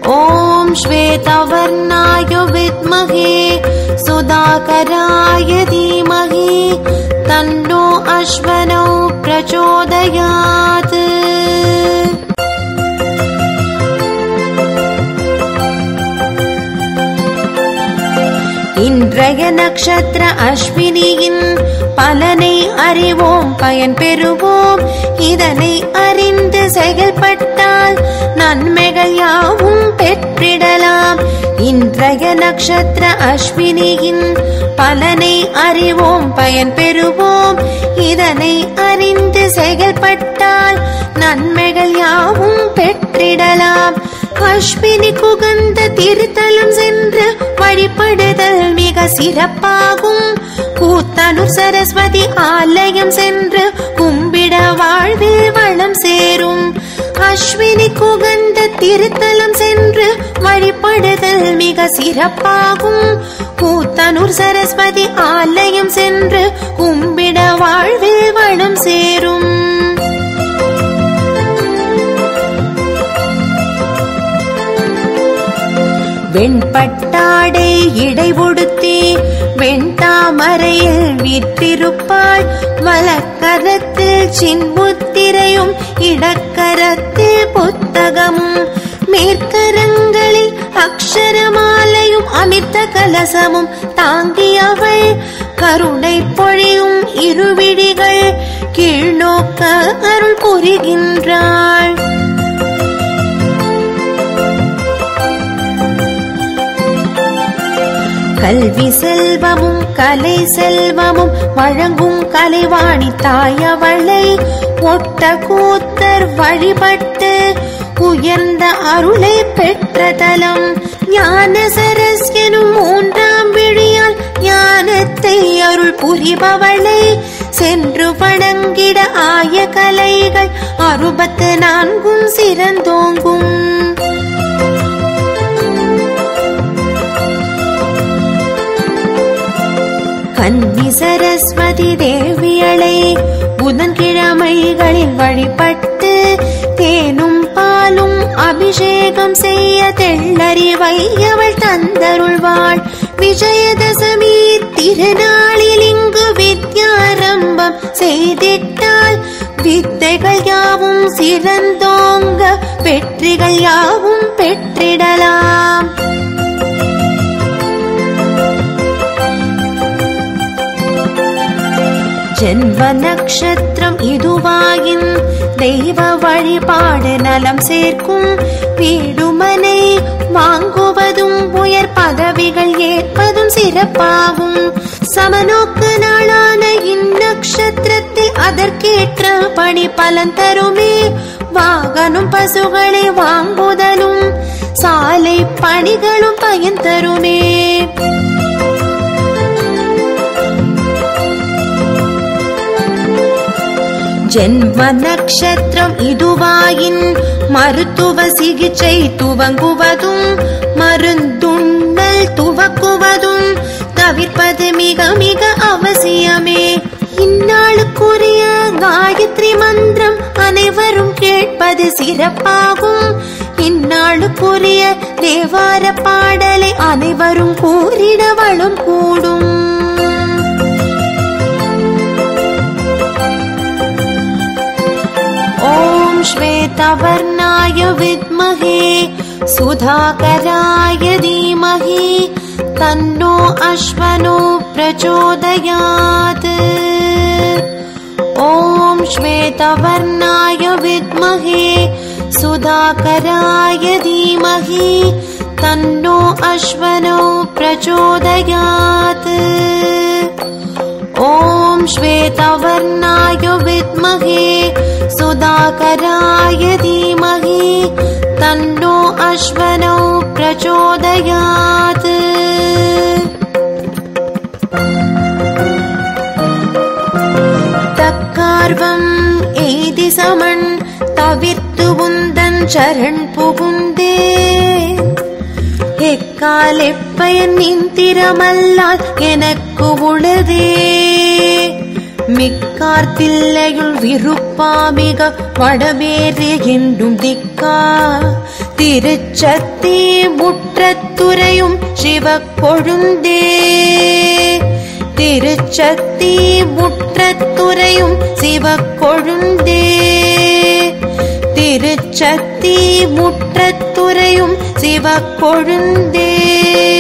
ॐ श्वेतवर्णाय विद्महे सुधाकराय धीमहि तन्नो अश्वनौ प्रचोदयात् இன்றைய நட்சத்திர அஸ்வினியின் பலனை அறிவோம் பயன் பெறுவோம் இதனை அறிந்து செயல்பட்டால் நன்மைகள் யாவும் பெற்றிடலாம் இன்றைய நட்சத்திர அஸ்வினியின் பலனை அறிவோம் பயன் பெறுவோம் இதனை அறிந்து செயல்பட்டால் நன்மைகள் யாவும் பெற்றிடலாம் அஸ்வினி குகந்த திருத்தலம் சென்று வழிபடுதல் மிக சிறப்பாகும் கூத்தனூர் சரஸ்வதி ஆலயம் சென்று கும்பிட வாழ்வில் வளம் சேரும் அஸ்வினி குகந்த திருத்தலம் சென்று வழிபடுதல் மிக சிறப்பாகும் கூத்தனூர் சரஸ்வதி ஆலயம் சென்று கும்பிட வாழ்வில் வளம் சேரும் வெண்பட்டாடை இடை உடுத்தி வெண்தாமரையில் வீற்றிருப்பாள் வலக்கரத்தில் சின்முத்திரையும் இடக்கரத்தில் புத்தகமும் மேற்கரங்களில் அக்ஷரமாலையும் அமிர்த கலசமும் தாங்கியவள் கருணை பொழியும் இருவிழிகள் கீழ்நோக்க அருள் புரிகின்றாள் கல்வி செல்வமும் கலை செல்வமும் வழங்கும் கலைவாணி தாயவளை ஒட்ட கூத்தர் வழிபட்டு உயர்ந்த அருளை பெற்ற தலம் ஞான சரஸ் எனும் மூன்றாம் விழியால் ஞானத்தை அருள் புரிபவளை சென்று வணங்கிட ஆய கலைகள் அறுபத்து நான்கும் சிறந்தோங்கும் கன்னி சரஸ்வதி தேவியளை புதன்கிழமைகளில் வழிபட்டு தேனும் பாலும் அபிஷேகம் செய்ய தெள்ளறிவை அவள் தந்தருள்வாள் விஜயதசமி திருநாளில் இங்கு வித்யாரம்பம் செய்திட்டால் வித்தைகள் யாவும் சிறந்தோங்க வெற்றிகள் யாவும் பெற்றிடலாம் ஜென்ம நட்சத்திரம் இதுவாயின் தெய்வ வழிபாடு நலம் சேர்க்கும் வீடுமனை வாங்குவதும் உயர் பதவிகள் ஏற்பதும் சிறப்பாகும் சமநோக்கு நாளான இந்நக்ஷத்திரத்தில் அதற்கேற்ற பணி பலன் தருமே வாகனம் பசுகளை வாங்குதலும் சாலை பணிகளும் பயன் தருமே ஜென்ம நட்சத்திரம் இதுவாயின் மருத்துவ சிகிச்சை துவங்குவதும் மருந்துண்ணல் துவக்குவதும் தவிர்ப்பது மிக மிக அவசியமே இந்நாளுக்குரிய காயத்ரி மந்திரம் அனைவரும் கேட்பது சிறப்பாகும் இந்நாளுக்குரிய தேவார பாடலை அனைவரும் கூறிட வளம் கூடும் ॐ श्वेतवर्णाय विद्महे सुधाकराय धीमहि तन्नो अश्वनो प्रचोदयात् ॐ श्वेतवर्णाय विद्महे सुधाकराय धीमहि तन्नो अश्वनो प्रचोदयात् ॐ श्वेतवर्णाय विद्महे सुधाकराय धीमहि तन्नो अश्वनौ प्रचोदयात् தக்கார்வம் எய்தி சமன் தவிர்த்து உந்தன் சரண் புகுந்தே எக்கால் எப்பயன் நின்திரமல்லால் எனக்கு உளதே மிக்கார் தில்லையுள் விருப்பாமிக வடமேறு என்றும் திக்கா திருச்சத்தி முற்றத்துறையும் சிவக்கொழுந்தே திருச்சத்தி முற்றத்துறையும் சிவக்கொழுந்தே திருச்சத்தி முற்றத்துறையும் சிவக்கொழுந்தே